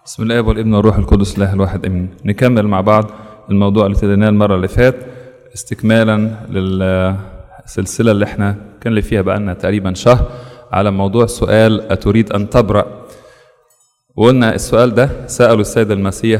بسم الله والابن والروح القدس الله الواحد امين نكمل مع بعض الموضوع اللي ابتديناه المره اللي فات استكمالا للسلسله اللي احنا كان اللي فيها بقالنا تقريبا شهر على موضوع سؤال اتريد ان تبرأ وقلنا السؤال ده سأله السيد المسيح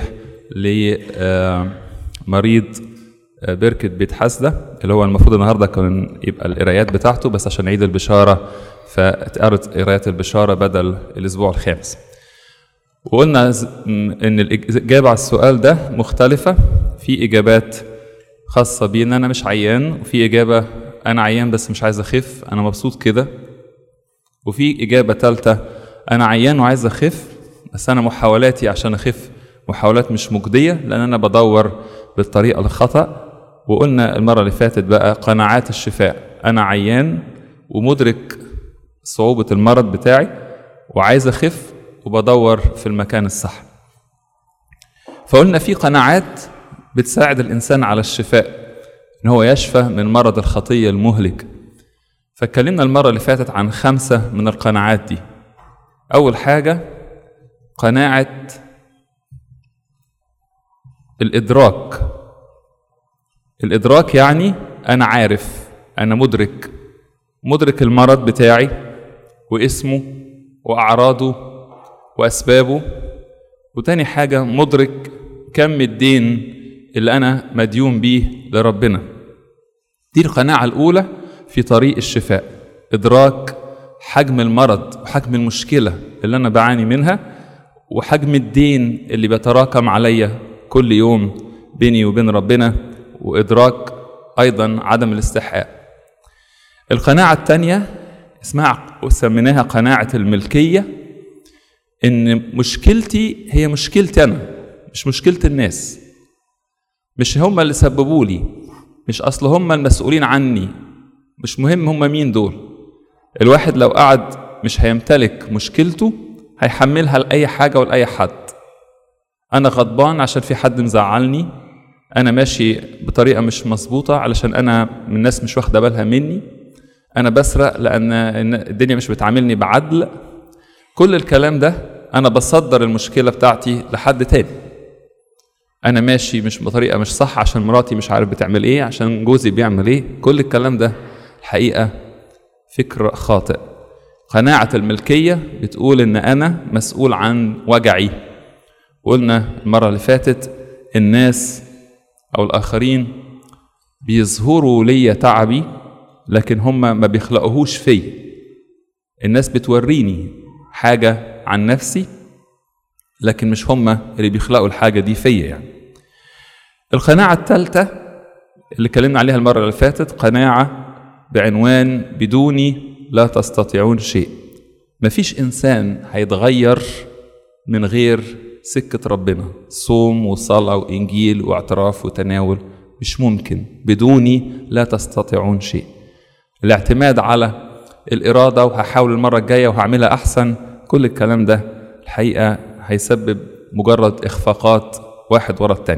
لمريض بركة بيت حسدة اللي هو المفروض النهاردة كان يبقى القرايات بتاعته بس عشان عيد البشارة فاتقرت قرايات البشارة بدل الأسبوع الخامس وقلنا إن الإجابة على السؤال ده مختلفة في إجابات خاصة بي إن أنا مش عيان وفي إجابة أنا عيان بس مش عايز أخف أنا مبسوط كده وفي إجابة تالتة أنا عيان وعايز أخف بس أنا محاولاتي عشان أخف محاولات مش مجدية لأن أنا بدور بالطريقة الخطأ وقلنا المرة اللي فاتت بقى قناعات الشفاء أنا عيان ومدرك صعوبة المرض بتاعي وعايز أخف وبدور في المكان الصح فقلنا في قناعات بتساعد الإنسان على الشفاء إن هو يشفى من مرض الخطية المهلك فاتكلمنا المرة اللي فاتت عن خمسة من القناعات دي أول حاجة قناعة الإدراك الإدراك يعني أنا عارف أنا مدرك مدرك المرض بتاعي واسمه وأعراضه وأسبابه وتاني حاجة مدرك كم الدين اللي أنا مديون بيه لربنا دي القناعة الأولى في طريق الشفاء إدراك حجم المرض وحجم المشكلة اللي أنا بعاني منها وحجم الدين اللي بيتراكم عليا كل يوم بيني وبين ربنا وإدراك أيضا عدم الاستحقاق القناعة الثانية اسمها وسميناها قناعة الملكية إن مشكلتي هي مشكلتي أنا مش مشكلة الناس مش هم اللي سببوا لي مش أصل هم المسؤولين عني مش مهم هم مين دول الواحد لو قعد مش هيمتلك مشكلته هيحملها لأي حاجة ولأي حد أنا غضبان عشان في حد مزعلني أنا ماشي بطريقة مش مظبوطة علشان أنا من الناس مش واخدة بالها مني أنا بسرق لأن الدنيا مش بتعاملني بعدل كل الكلام ده أنا بصدر المشكلة بتاعتي لحد تاني أنا ماشي مش بطريقة مش صح عشان مراتي مش عارف بتعمل إيه عشان جوزي بيعمل إيه كل الكلام ده الحقيقة فكر خاطئ قناعة الملكية بتقول إن أنا مسؤول عن وجعي قلنا المرة اللي فاتت الناس أو الآخرين بيظهروا لي تعبي لكن هم ما بيخلقوهوش في الناس بتوريني حاجة عن نفسي لكن مش هم اللي بيخلقوا الحاجة دي فيا يعني القناعة الثالثة اللي اتكلمنا عليها المرة اللي فاتت قناعة بعنوان بدوني لا تستطيعون شيء مفيش إنسان هيتغير من غير سكة ربنا صوم وصلاة وإنجيل واعتراف وتناول مش ممكن بدوني لا تستطيعون شيء الاعتماد على الإرادة وهحاول المرة الجاية وهعملها أحسن كل الكلام ده الحقيقة هيسبب مجرد إخفاقات واحد ورا التاني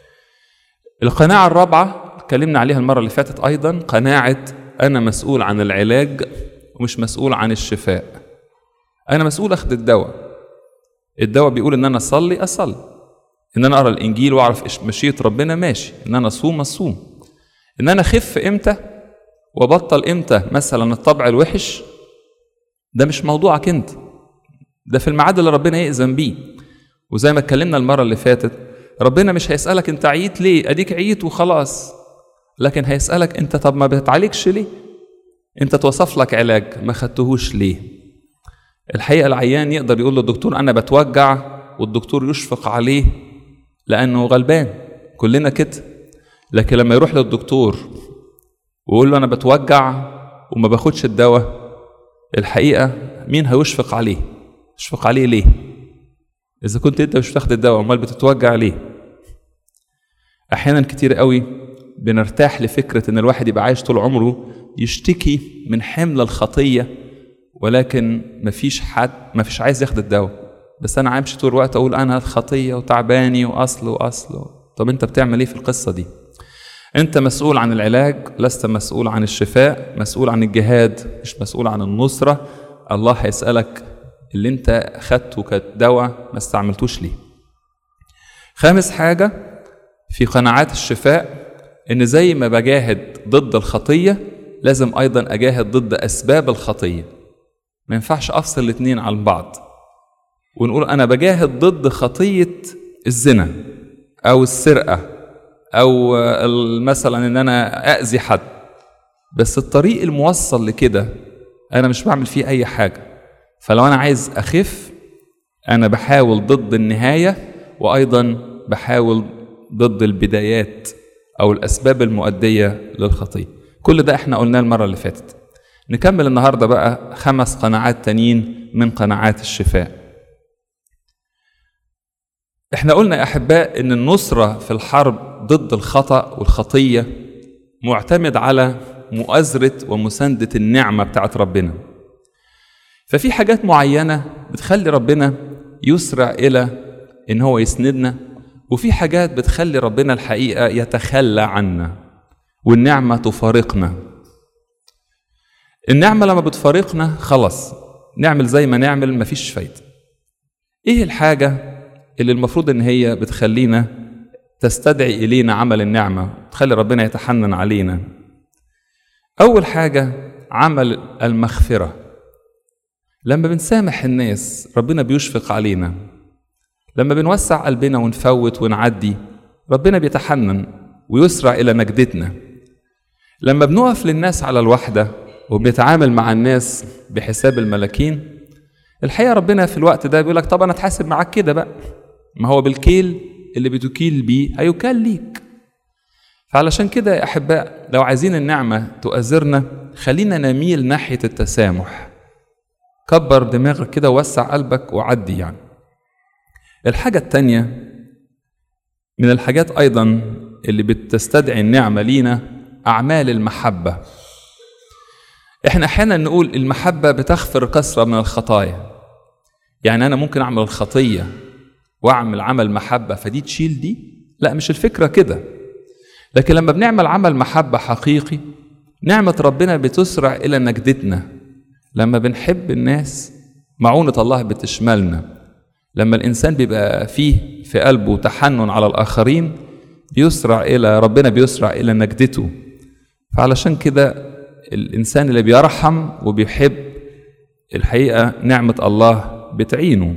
القناعة الرابعة اتكلمنا عليها المرة اللي فاتت أيضا قناعة أنا مسؤول عن العلاج ومش مسؤول عن الشفاء أنا مسؤول أخد الدواء الدواء بيقول ان انا اصلي اصلي ان انا اقرا الانجيل واعرف ايش مشيئه ربنا ماشي ان انا اصوم اصوم ان انا اخف امتى وابطل امتى مثلا الطبع الوحش ده مش موضوعك انت ده في الميعاد اللي ربنا يأذن بيه وزي ما اتكلمنا المره اللي فاتت ربنا مش هيسألك انت عييت ليه اديك عييت وخلاص لكن هيسألك انت طب ما بتعالجش ليه انت توصف لك علاج ما خدتهوش ليه الحقيقة العيان يقدر يقول للدكتور أنا بتوجع والدكتور يشفق عليه لأنه غلبان كلنا كده لكن لما يروح للدكتور ويقول له أنا بتوجع وما باخدش الدواء الحقيقة مين هيشفق عليه؟ يشفق عليه ليه؟ إذا كنت أنت مش بتاخد الدواء أمال بتتوجع ليه؟ أحيانا كتير قوي بنرتاح لفكرة إن الواحد يبقى عايش طول عمره يشتكي من حمل الخطية ولكن مفيش حد مفيش عايز ياخد الدواء بس انا عايمش طول الوقت اقول انا خطيه وتعباني واصل واصل طب انت بتعمل ايه في القصه دي انت مسؤول عن العلاج لست مسؤول عن الشفاء مسؤول عن الجهاد مش مسؤول عن النصره الله هيسالك اللي انت خدته كدواء ما استعملتوش ليه خامس حاجة في قناعات الشفاء ان زي ما بجاهد ضد الخطية لازم ايضا اجاهد ضد اسباب الخطية ما ينفعش افصل الاتنين عن بعض ونقول انا بجاهد ضد خطية الزنا او السرقة او مثلا ان انا اذي حد بس الطريق الموصل لكده انا مش بعمل فيه اي حاجة فلو انا عايز اخف انا بحاول ضد النهاية وايضا بحاول ضد البدايات او الاسباب المؤديه للخطيه كل ده احنا قلناه المره اللي فاتت نكمل النهارده بقى خمس قناعات تانيين من قناعات الشفاء احنا قلنا يا احباء ان النصره في الحرب ضد الخطا والخطيه معتمد على مؤازره ومسانده النعمه بتاعت ربنا ففي حاجات معينه بتخلي ربنا يسرع الى ان هو يسندنا وفي حاجات بتخلي ربنا الحقيقة يتخلى عنا والنعمة تفارقنا النعمة لما بتفارقنا خلاص نعمل زي ما نعمل مفيش فايدة ايه الحاجة اللي المفروض ان هي بتخلينا تستدعي الينا عمل النعمة تخلي ربنا يتحنن علينا اول حاجة عمل المغفرة لما بنسامح الناس ربنا بيشفق علينا لما بنوسع قلبنا ونفوت ونعدي ربنا بيتحنن ويسرع إلى نجدتنا لما بنقف للناس على الوحدة وبنتعامل مع الناس بحساب الملاكين الحقيقة ربنا في الوقت ده بيقول لك طب أنا أتحاسب معاك كده بقى ما هو بالكيل اللي بتكيل بيه هيكال ليك فعلشان كده يا أحباء لو عايزين النعمة تؤثرنا خلينا نميل ناحية التسامح كبر دماغك كده ووسع قلبك وعدي يعني الحاجة التانية من الحاجات أيضا اللي بتستدعي النعمة لينا أعمال المحبة إحنا أحيانا نقول المحبة بتغفر كثرة من الخطايا يعني أنا ممكن أعمل الخطية وأعمل عمل محبة فدي تشيل دي لا مش الفكرة كده لكن لما بنعمل عمل محبة حقيقي نعمة ربنا بتسرع إلى نجدتنا لما بنحب الناس معونة الله بتشملنا لما الإنسان بيبقى فيه في قلبه تحنن على الآخرين بيسرع إلى ربنا بيسرع إلى نجدته فعلشان كده الإنسان اللي بيرحم وبيحب الحقيقة نعمة الله بتعينه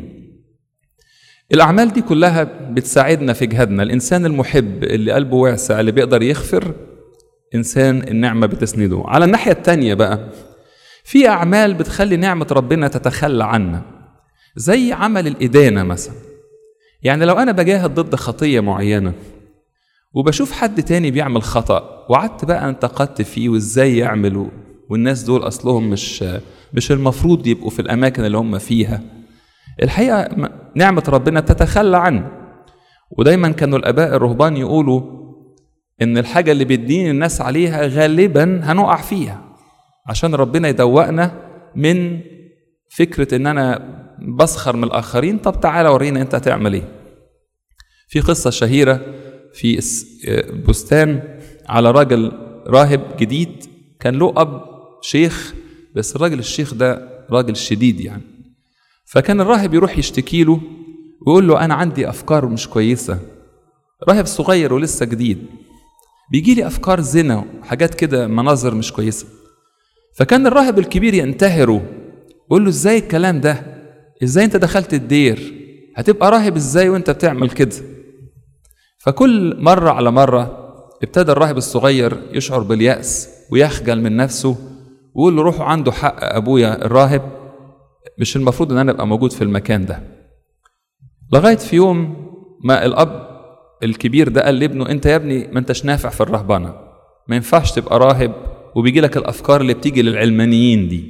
الأعمال دي كلها بتساعدنا في جهادنا الإنسان المحب اللي قلبه واسع اللي بيقدر يغفر إنسان النعمة بتسنده على الناحية التانية بقى في أعمال بتخلي نعمة ربنا تتخلى عنا زي عمل الإدانة مثلا يعني لو أنا بجاهد ضد خطية معينة وبشوف حد تاني بيعمل خطأ وقعدت بقى انتقدت فيه وازاي يعملوا والناس دول أصلهم مش مش المفروض يبقوا في الأماكن اللي هم فيها الحقيقة نعمة ربنا تتخلى عنه ودايما كانوا الآباء الرهبان يقولوا إن الحاجة اللي بيدين الناس عليها غالبا هنقع فيها عشان ربنا يدوقنا من فكرة إن أنا بسخر من الآخرين طب تعالى ورينا أنت هتعمل إيه في قصة شهيرة في بستان على راجل راهب جديد كان له أب شيخ بس الراجل الشيخ ده راجل شديد يعني فكان الراهب يروح يشتكي له ويقول له أنا عندي أفكار مش كويسة راهب صغير ولسه جديد بيجي لي أفكار زنا وحاجات كده مناظر مش كويسة فكان الراهب الكبير ينتهره يقول له ازاي الكلام ده ازاي انت دخلت الدير هتبقى راهب ازاي وانت بتعمل كده فكل مرة على مرة ابتدى الراهب الصغير يشعر باليأس ويخجل من نفسه ويقول له روحوا عنده حق أبويا الراهب مش المفروض إن أنا أبقى موجود في المكان ده لغاية في يوم ما الأب الكبير ده قال لابنه أنت يا ابني ما أنتش نافع في الرهبنة ما ينفعش تبقى راهب وبيجي لك الأفكار اللي بتيجي للعلمانيين دي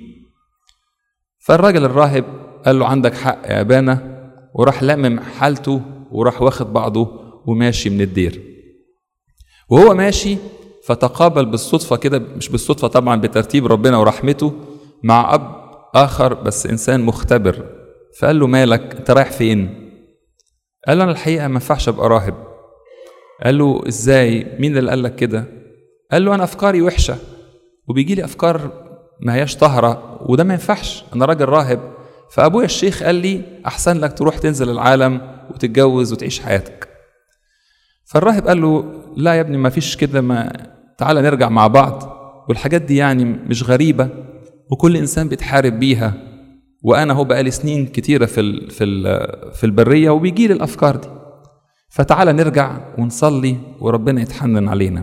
فالراجل الراهب قال له عندك حق يا أبانا وراح لمم حالته وراح واخد بعضه وماشي من الدير وهو ماشي فتقابل بالصدفة كده مش بالصدفة طبعا بترتيب ربنا ورحمته مع أب آخر بس إنسان مختبر فقال له مالك أنت رايح فين؟ قال له أنا الحقيقة ما ينفعش أبقى راهب قال له إزاي؟ مين اللي قال لك كده؟ قال له أنا أفكاري وحشة وبيجي لي أفكار ما هياش طاهرة وده ما ينفعش أنا راجل راهب فابويا الشيخ قال لي احسن لك تروح تنزل العالم وتتجوز وتعيش حياتك فالراهب قال له لا يا ابني ما فيش كده ما تعالى نرجع مع بعض والحاجات دي يعني مش غريبة وكل إنسان بيتحارب بيها وأنا هو بقالي سنين كتيرة في ال في ال في البرية وبيجي لي الأفكار دي فتعالى نرجع ونصلي وربنا يتحنن علينا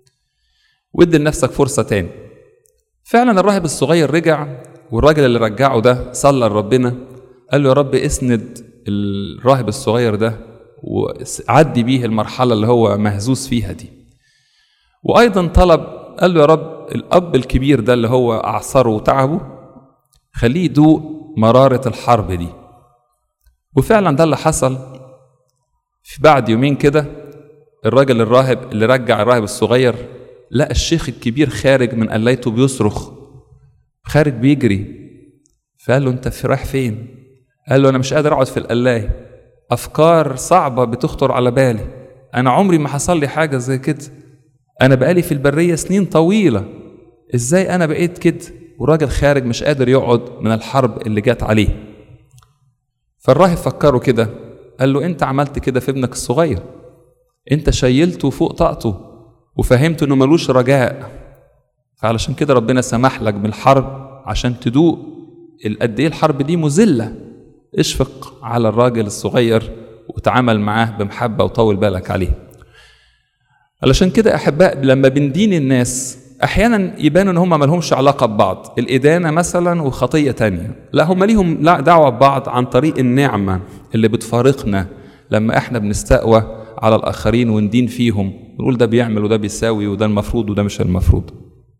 وادي لنفسك فرصة تاني فعلا الراهب الصغير رجع والراجل اللي رجعه ده صلى لربنا قال له يا رب اسند الراهب الصغير ده وعدي بيه المرحلة اللي هو مهزوز فيها دي وأيضا طلب قال له يا رب الأب الكبير ده اللي هو أعصره وتعبه خليه يدوق مرارة الحرب دي وفعلا ده اللي حصل في بعد يومين كده الراجل الراهب اللي رجع الراهب الصغير لقى الشيخ الكبير خارج من قلايته بيصرخ خارج بيجري فقال له انت في رايح فين قال له انا مش قادر اقعد في القلايه افكار صعبه بتخطر على بالي انا عمري ما حصل لي حاجه زي كده انا بقالي في البريه سنين طويله ازاي انا بقيت كده وراجل خارج مش قادر يقعد من الحرب اللي جات عليه فالراهب فكره كده قال له انت عملت كده في ابنك الصغير انت شيلته فوق طاقته وفهمته انه ملوش رجاء فعلشان كده ربنا سمح لك بالحرب عشان تدوق قد ايه الحرب دي مذله اشفق على الراجل الصغير وتعامل معاه بمحبه وطول بالك عليه علشان كده احباء لما بندين الناس احيانا يبان ان هم مالهمش علاقه ببعض الادانه مثلا وخطيه تانية لا هم ليهم لا دعوه ببعض عن طريق النعمه اللي بتفارقنا لما احنا بنستقوى على الاخرين وندين فيهم نقول ده بيعمل وده بيساوي وده المفروض وده مش المفروض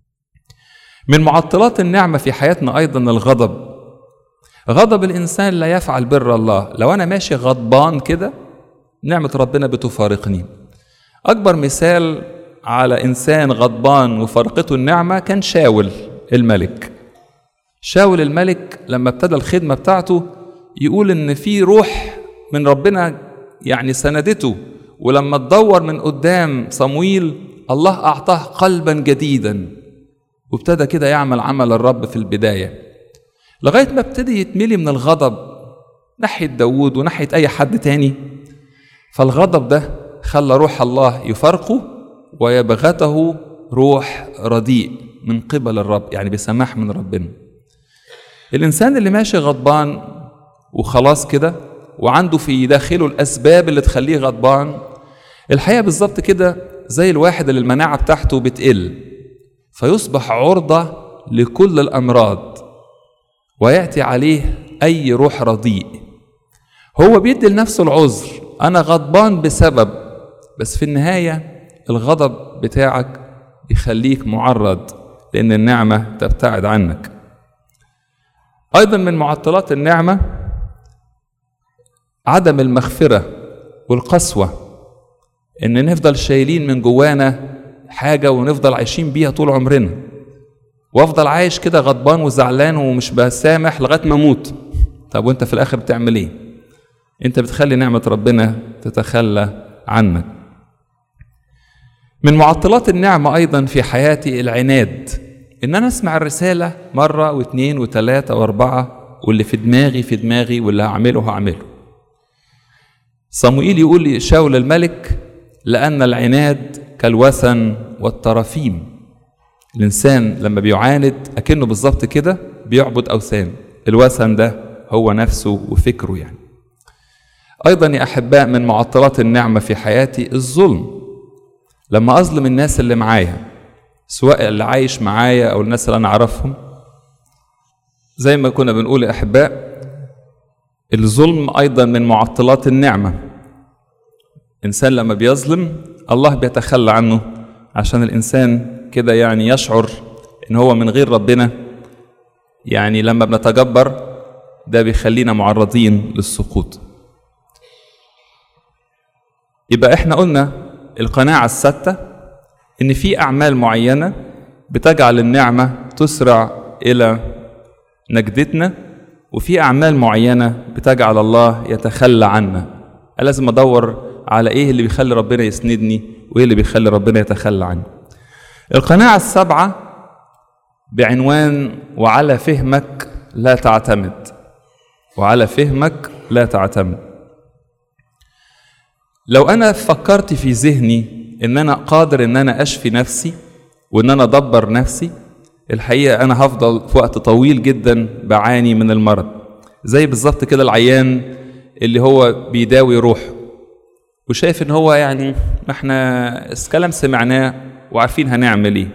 من معطلات النعمه في حياتنا ايضا الغضب غضب الانسان لا يفعل بر الله لو انا ماشي غضبان كده نعمه ربنا بتفارقني اكبر مثال على انسان غضبان وفرقته النعمه كان شاول الملك شاول الملك لما ابتدى الخدمه بتاعته يقول ان في روح من ربنا يعني سندته ولما تدور من قدام صمويل الله اعطاه قلبا جديدا وابتدى كده يعمل عمل الرب في البدايه لغايه ما ابتدي يتملي من الغضب ناحيه داوود وناحيه اي حد تاني فالغضب ده خلى روح الله يفارقه ويبغته روح رديء من قبل الرب يعني بسماح من ربنا الانسان اللي ماشي غضبان وخلاص كده وعنده في داخله الاسباب اللي تخليه غضبان الحقيقه بالظبط كده زي الواحد اللي المناعه بتاعته بتقل فيصبح عرضه لكل الامراض وياتي عليه اي روح رديء هو بيدي لنفسه العذر انا غضبان بسبب بس في النهايه الغضب بتاعك يخليك معرض لان النعمه تبتعد عنك ايضا من معطلات النعمه عدم المغفره والقسوه ان نفضل شايلين من جوانا حاجه ونفضل عايشين بيها طول عمرنا وافضل عايش كده غضبان وزعلان ومش بسامح لغايه ما اموت طب وانت في الاخر بتعمل ايه انت بتخلي نعمه ربنا تتخلى عنك من معطلات النعمه ايضا في حياتي العناد ان انا اسمع الرساله مره واثنين وثلاثه واربعه واللي في دماغي في دماغي واللي هعمله هعمله صموئيل يقول لي شاول الملك لان العناد كالوثن والترافيم الإنسان لما بيعاند أكنه بالظبط كده بيعبد أوثان الوثن ده هو نفسه وفكره يعني أيضا يا أحباء من معطلات النعمة في حياتي الظلم لما أظلم الناس اللي معايا سواء اللي عايش معايا أو الناس اللي أنا أعرفهم زي ما كنا بنقول يا أحباء الظلم أيضا من معطلات النعمة إنسان لما بيظلم الله بيتخلى عنه عشان الإنسان كده يعني يشعر ان هو من غير ربنا يعني لما بنتجبر ده بيخلينا معرضين للسقوط يبقى احنا قلنا القناعة الستة ان في اعمال معينة بتجعل النعمة تسرع الى نجدتنا وفي اعمال معينة بتجعل الله يتخلى عنا لازم ادور على ايه اللي بيخلي ربنا يسندني وايه اللي بيخلي ربنا يتخلى عني القناعة السبعة بعنوان وعلى فهمك لا تعتمد وعلى فهمك لا تعتمد لو انا فكرت في ذهني ان انا قادر ان انا اشفي نفسي وان انا ادبر نفسي الحقيقه انا هفضل في وقت طويل جدا بعاني من المرض زي بالظبط كده العيان اللي هو بيداوي روحه وشايف ان هو يعني ما احنا كلام سمعناه وعارفين هنعمل ايه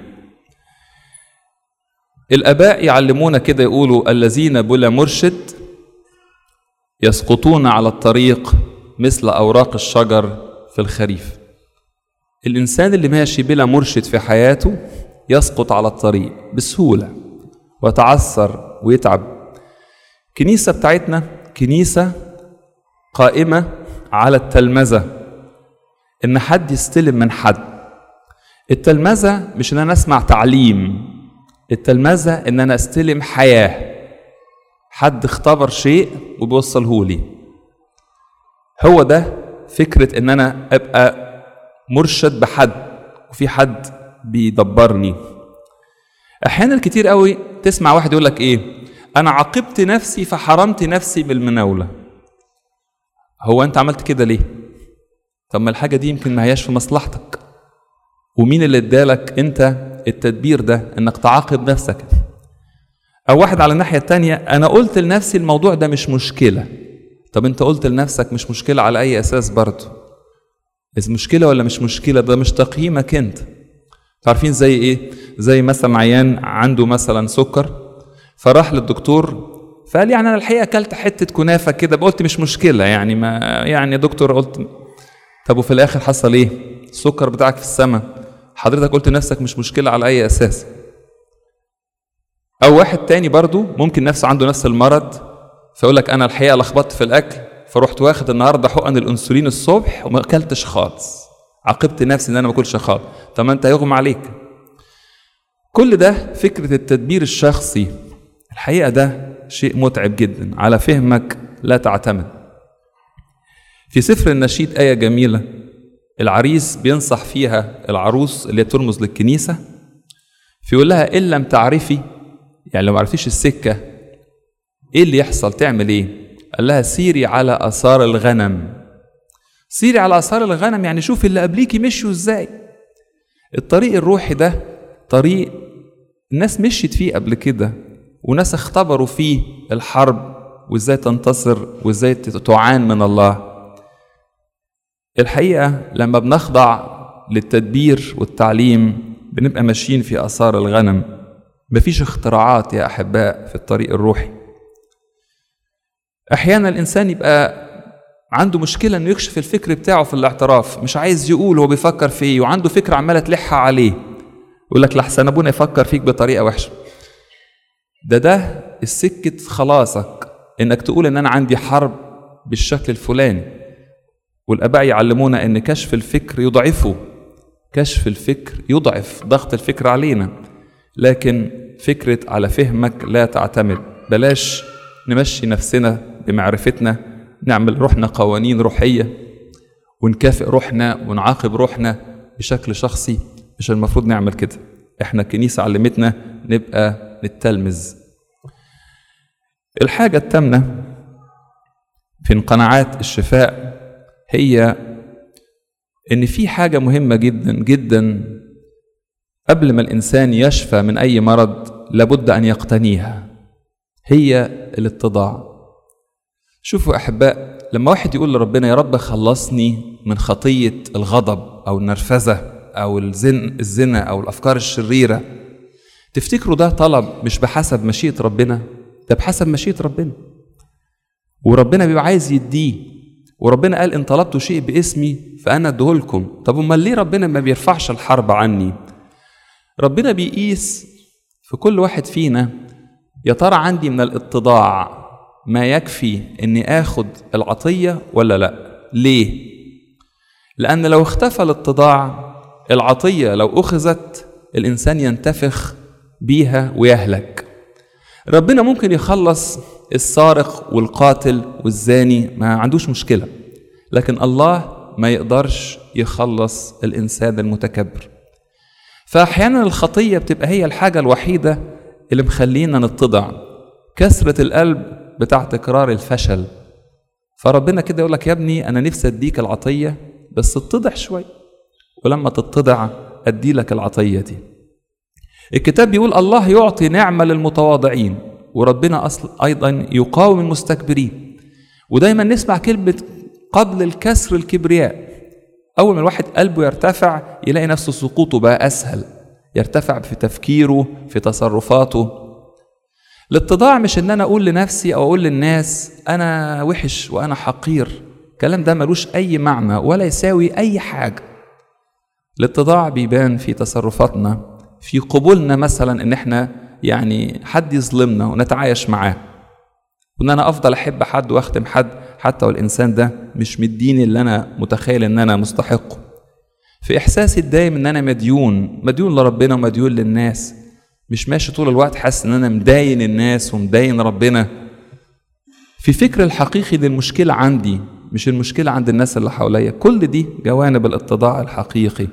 الاباء يعلمونا كده يقولوا الذين بلا مرشد يسقطون على الطريق مثل اوراق الشجر في الخريف الانسان اللي ماشي بلا مرشد في حياته يسقط على الطريق بسهوله ويتعثر ويتعب الكنيسه بتاعتنا كنيسه قائمه على التلمذه ان حد يستلم من حد التلمذه مش ان انا اسمع تعليم التلمذه ان انا استلم حياه حد اختبر شيء وبيوصله لي هو ده فكره ان انا ابقى مرشد بحد وفي حد بيدبرني احيانا كتير قوي تسمع واحد يقول لك ايه انا عاقبت نفسي فحرمت نفسي بالمناوله هو انت عملت كده ليه طب ما الحاجه دي يمكن ما هياش في مصلحتك ومين اللي ادالك انت التدبير ده انك تعاقب نفسك او واحد على الناحيه التانية انا قلت لنفسي الموضوع ده مش مشكله طب انت قلت لنفسك مش مشكله على اي اساس برضه إذا مشكله ولا مش مشكله ده مش تقييمك انت عارفين زي ايه زي مثلا عيان عنده مثلا سكر فراح للدكتور فقال يعني انا الحقيقه اكلت حته كنافه كده قلت مش مشكله يعني ما يعني يا دكتور قلت طب وفي الاخر حصل ايه السكر بتاعك في السماء حضرتك قلت لنفسك مش مشكله على اي اساس او واحد تاني برضو ممكن نفسه عنده نفس المرض فيقول لك انا الحقيقه لخبطت في الاكل فرحت واخد النهارده حقن الانسولين الصبح وما اكلتش خالص عاقبت نفسي ان انا ما اكلش خالص طب ما انت هيغمى عليك كل ده فكره التدبير الشخصي الحقيقه ده شيء متعب جدا على فهمك لا تعتمد في سفر النشيد آية جميلة العريس بينصح فيها العروس اللي ترمز للكنيسة فيقول لها إن لم تعرفي يعني لو ما عرفتيش السكة إيه اللي يحصل تعمل إيه؟ قال لها سيري على آثار الغنم سيري على آثار الغنم يعني شوفي اللي قبليكي مشوا إزاي الطريق الروحي ده طريق الناس مشيت فيه قبل كده وناس اختبروا فيه الحرب وازاي تنتصر وازاي تعان من الله الحقيقه لما بنخضع للتدبير والتعليم بنبقى ماشيين في اثار الغنم مفيش اختراعات يا احباء في الطريق الروحي احيانا الانسان يبقى عنده مشكله انه يكشف الفكر بتاعه في الاعتراف مش عايز يقول هو بيفكر في ايه وعنده فكره عماله تلح عليه يقول لك لحسن ابونا يفكر فيك بطريقه وحشه ده ده السكة خلاصك انك تقول ان انا عندي حرب بالشكل الفلاني والاباء يعلمونا ان كشف الفكر يضعفه كشف الفكر يضعف ضغط الفكر علينا لكن فكرة على فهمك لا تعتمد بلاش نمشي نفسنا بمعرفتنا نعمل روحنا قوانين روحية ونكافئ روحنا ونعاقب روحنا بشكل شخصي مش المفروض نعمل كده احنا الكنيسة علمتنا نبقى نتلمذ الحاجة الثامنة في قناعات الشفاء هي إن في حاجة مهمة جدا جدا قبل ما الإنسان يشفى من أي مرض لابد أن يقتنيها هي الاتضاع شوفوا أحباء لما واحد يقول لربنا يا رب خلصني من خطية الغضب أو النرفزة أو الزن الزنا أو الأفكار الشريرة تفتكروا ده طلب مش بحسب مشيئة ربنا ده بحسب مشيئة ربنا وربنا بيبقى عايز يديه وربنا قال ان طلبتوا شيء باسمي فانا اديهولكم طب امال ليه ربنا ما بيرفعش الحرب عني ربنا بيقيس في كل واحد فينا يا ترى عندي من الاتضاع ما يكفي اني اخد العطيه ولا لا ليه لان لو اختفى الاتضاع العطيه لو اخذت الانسان ينتفخ بيها ويهلك ربنا ممكن يخلص السارق والقاتل والزاني ما عندوش مشكله لكن الله ما يقدرش يخلص الانسان المتكبر فاحيانا الخطيه بتبقى هي الحاجه الوحيده اللي مخلينا نتضع كسره القلب بتاع تكرار الفشل فربنا كده يقول لك يا ابني انا نفسي اديك العطيه بس اتضح شويه ولما تتضع ادي لك العطيه دي الكتاب بيقول الله يعطي نعمه للمتواضعين وربنا اصل ايضا يقاوم المستكبرين ودايما نسمع كلمه قبل الكسر الكبرياء اول ما الواحد قلبه يرتفع يلاقي نفسه سقوطه بقى اسهل يرتفع في تفكيره في تصرفاته الاتضاع مش ان انا اقول لنفسي او اقول للناس انا وحش وانا حقير الكلام ده ملوش اي معنى ولا يساوي اي حاجه الاتضاع بيبان في تصرفاتنا في قبولنا مثلا ان احنا يعني حد يظلمنا ونتعايش معاه وان انا افضل احب حد واخدم حد حتى والانسان ده مش مديني اللي انا متخيل ان انا مستحقه في احساسي الدايم ان انا مديون مديون لربنا ومديون للناس مش ماشي طول الوقت حاسس ان انا مداين الناس ومداين ربنا في فكر الحقيقي دي المشكلة عندي مش المشكلة عند الناس اللي حواليا كل دي جوانب الاتضاع الحقيقي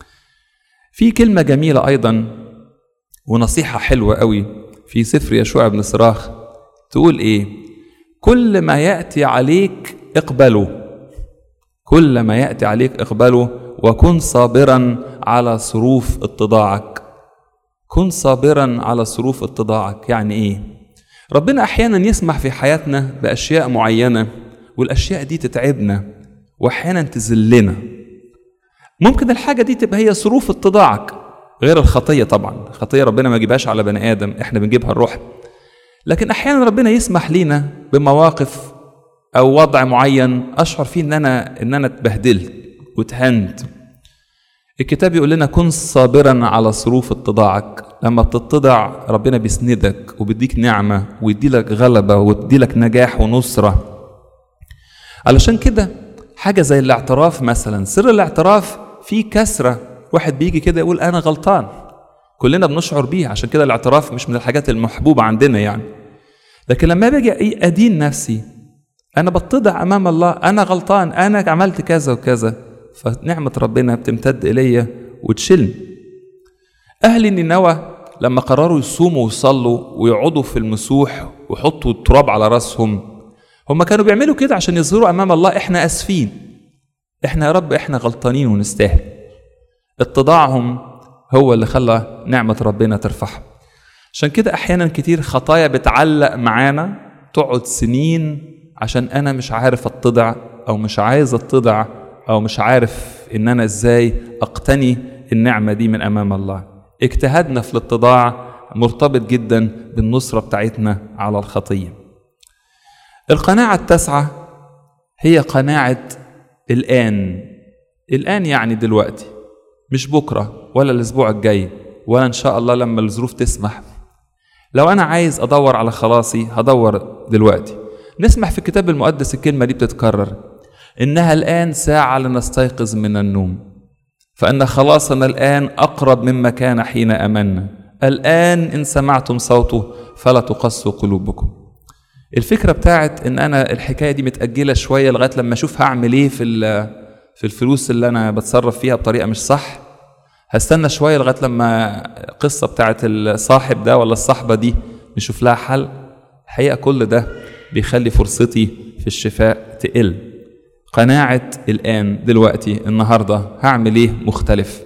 في كلمة جميلة أيضا ونصيحة حلوة قوي في سفر يشوع بن صراخ تقول إيه كل ما يأتي عليك اقبله كل ما يأتي عليك اقبله وكن صابرا على صروف اتضاعك كن صابرا على صروف اتضاعك يعني ايه ربنا احيانا يسمح في حياتنا باشياء معينه والاشياء دي تتعبنا واحيانا تذلنا ممكن الحاجه دي تبقى هي صروف اتضاعك غير الخطيه طبعا الخطيه ربنا ما يجيبهاش على بني ادم احنا بنجيبها الروح لكن احيانا ربنا يسمح لينا بمواقف او وضع معين اشعر فيه ان انا ان انا اتبهدلت واتهنت الكتاب يقول لنا كن صابرا على صروف اتضاعك لما بتتضع ربنا بيسندك وبيديك نعمة ويديلك غلبة ويديلك نجاح ونصرة علشان كده حاجة زي الاعتراف مثلا سر الاعتراف فيه كسرة واحد بيجي كده يقول أنا غلطان كلنا بنشعر بيه عشان كده الاعتراف مش من الحاجات المحبوبة عندنا يعني لكن لما باجي أدين نفسي أنا بتضع أمام الله أنا غلطان أنا عملت كذا وكذا فنعمة ربنا بتمتد إلي وتشيلني أهل نينوى لما قرروا يصوموا ويصلوا ويقعدوا في المسوح ويحطوا التراب على راسهم هم كانوا بيعملوا كده عشان يظهروا أمام الله إحنا آسفين إحنا يا رب إحنا غلطانين ونستاهل اتضاعهم هو اللي خلى نعمة ربنا ترفعهم عشان كده أحيانا كتير خطايا بتعلق معانا تقعد سنين عشان أنا مش عارف أتضع أو مش عايز أتضع أو مش عارف إن أنا إزاي أقتني النعمة دي من أمام الله اجتهادنا في الاتضاع مرتبط جدا بالنصرة بتاعتنا على الخطية القناعة التاسعة هي قناعة الآن الآن يعني دلوقتي مش بكرة ولا الأسبوع الجاي ولا إن شاء الله لما الظروف تسمح لو أنا عايز أدور على خلاصي هدور دلوقتي نسمح في الكتاب المقدس الكلمة دي بتتكرر إنها الآن ساعة لنستيقظ من النوم فإن خلاصنا الآن أقرب مما كان حين أمنا الآن إن سمعتم صوته فلا تقسوا قلوبكم الفكرة بتاعت إن أنا الحكاية دي متأجلة شوية لغاية لما أشوف هعمل إيه في في الفلوس اللي أنا بتصرف فيها بطريقة مش صح هستنى شوية لغاية لما القصة بتاعت الصاحب ده ولا الصاحبة دي نشوف لها حل الحقيقة كل ده بيخلي فرصتي في الشفاء تقل قناعة الآن دلوقتي النهاردة هعمل إيه مختلف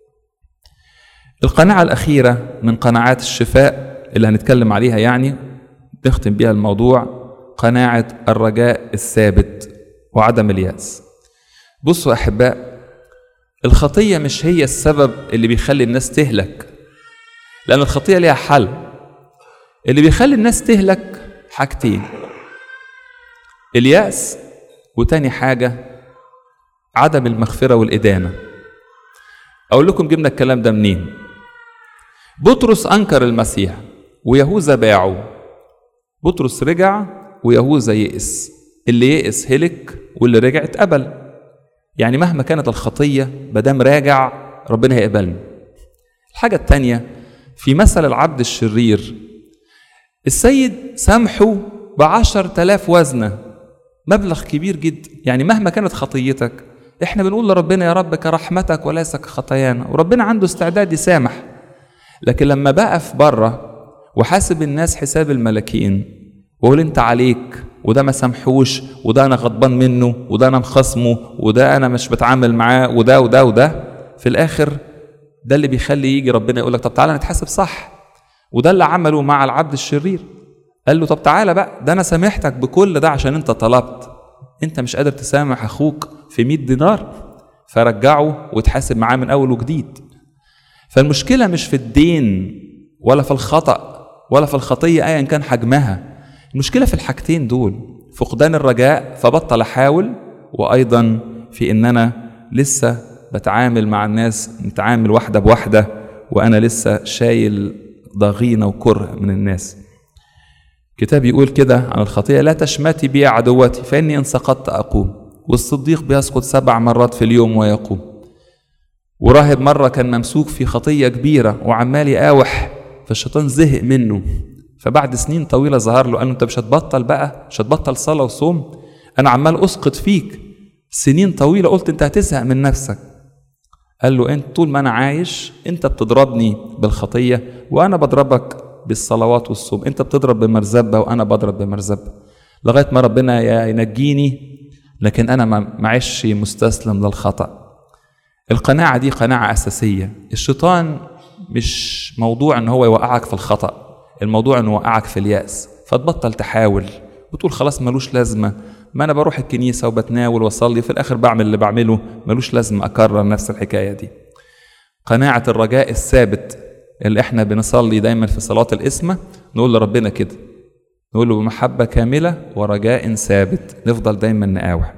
القناعة الأخيرة من قناعات الشفاء اللي هنتكلم عليها يعني نختم بيها الموضوع قناعة الرجاء الثابت وعدم اليأس بصوا أحباء الخطية مش هي السبب اللي بيخلي الناس تهلك لأن الخطية ليها حل اللي بيخلي الناس تهلك حاجتين اليأس وتاني حاجة عدم المغفرة والإدانة أقول لكم جبنا الكلام ده منين بطرس أنكر المسيح ويهوذا باعه بطرس رجع ويهوذا يئس اللي يئس هلك واللي رجع اتقبل يعني مهما كانت الخطية مادام راجع ربنا هيقبلني الحاجة التانية في مثل العبد الشرير السيد سامحه بعشر تلاف وزنة مبلغ كبير جدا يعني مهما كانت خطيتك احنا بنقول لربنا يا رب كرحمتك وليس كخطايانا وربنا عنده استعداد يسامح لكن لما بقى في بره وحاسب الناس حساب الملاكين واقول انت عليك وده ما سامحوش وده انا غضبان منه وده انا مخصمه وده انا مش بتعامل معاه وده وده وده في الاخر ده اللي بيخلي يجي ربنا يقول لك طب تعالى نتحاسب صح وده اللي عمله مع العبد الشرير قال له طب تعالى بقى ده انا سامحتك بكل ده عشان انت طلبت انت مش قادر تسامح اخوك في 100 دينار فرجعه وتحاسب معاه من اول وجديد فالمشكله مش في الدين ولا في الخطا ولا في الخطيه ايا كان حجمها المشكله في الحاجتين دول فقدان الرجاء فبطل احاول وايضا في ان انا لسه بتعامل مع الناس نتعامل واحده بواحده وانا لسه شايل ضغينه وكره من الناس كتاب يقول كده عن الخطيئة لا تشمتي بي عدوتي فإني إن سقطت أقوم والصديق بيسقط سبع مرات في اليوم ويقوم وراهب مرة كان ممسوك في خطية كبيرة وعمال يقاوح فالشيطان زهق منه فبعد سنين طويلة ظهر له قال له أنت مش هتبطل بقى مش هتبطل صلاة وصوم أنا عمال أسقط فيك سنين طويلة قلت أنت هتزهق من نفسك قال له أنت طول ما أنا عايش أنت بتضربني بالخطية وأنا بضربك بالصلوات والصوم انت بتضرب بمرزبة وانا بضرب بمرزبة لغاية ما ربنا ينجيني لكن انا ما معيش مستسلم للخطأ القناعة دي قناعة أساسية الشيطان مش موضوع ان هو يوقعك في الخطأ الموضوع انه يوقعك في اليأس فتبطل تحاول وتقول خلاص ملوش لازمة ما انا بروح الكنيسة وبتناول واصلي في الاخر بعمل اللي بعمله ملوش لازمة اكرر نفس الحكاية دي قناعة الرجاء الثابت اللي احنا بنصلي دايما في صلاة القسمة نقول لربنا كده نقول له بمحبة كاملة ورجاء ثابت نفضل دايما نقاوح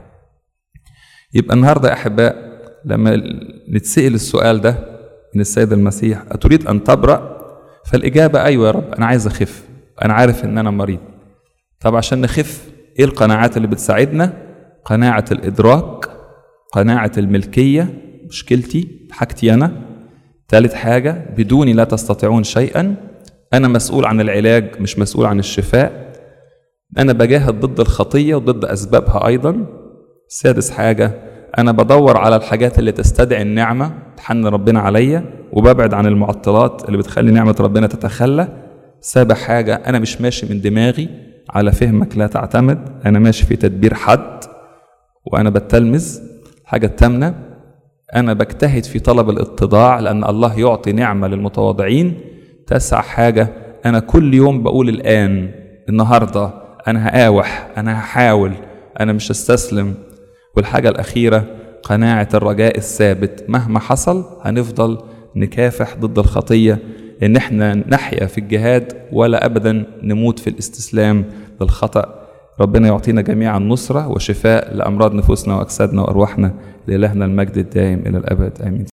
يبقى النهاردة يا أحباء لما نتسأل السؤال ده من السيد المسيح أتريد أن تبرأ فالإجابة أيوة يا رب أنا عايز أخف أنا عارف إن أنا مريض طب عشان نخف إيه القناعات اللي بتساعدنا قناعة الإدراك قناعة الملكية مشكلتي حاجتي أنا ثالث حاجة بدوني لا تستطيعون شيئا أنا مسؤول عن العلاج مش مسؤول عن الشفاء أنا بجاهد ضد الخطية وضد أسبابها أيضا سادس حاجة أنا بدور على الحاجات اللي تستدعي النعمة تحن ربنا عليا وببعد عن المعطلات اللي بتخلي نعمة ربنا تتخلى سابع حاجة أنا مش ماشي من دماغي على فهمك لا تعتمد أنا ماشي في تدبير حد وأنا بتلمذ الحاجة الثامنة أنا بجتهد في طلب الاتضاع لأن الله يعطي نعمة للمتواضعين تسع حاجة أنا كل يوم بقول الآن النهاردة أنا هقاوح أنا هحاول أنا مش هستسلم والحاجة الأخيرة قناعة الرجاء الثابت مهما حصل هنفضل نكافح ضد الخطية إن إحنا نحيا في الجهاد ولا أبدا نموت في الاستسلام للخطأ ربنا يعطينا جميعا نصرة وشفاء لأمراض نفوسنا وأجسادنا وأرواحنا لإلهنا المجد الدائم إلى الأبد آمين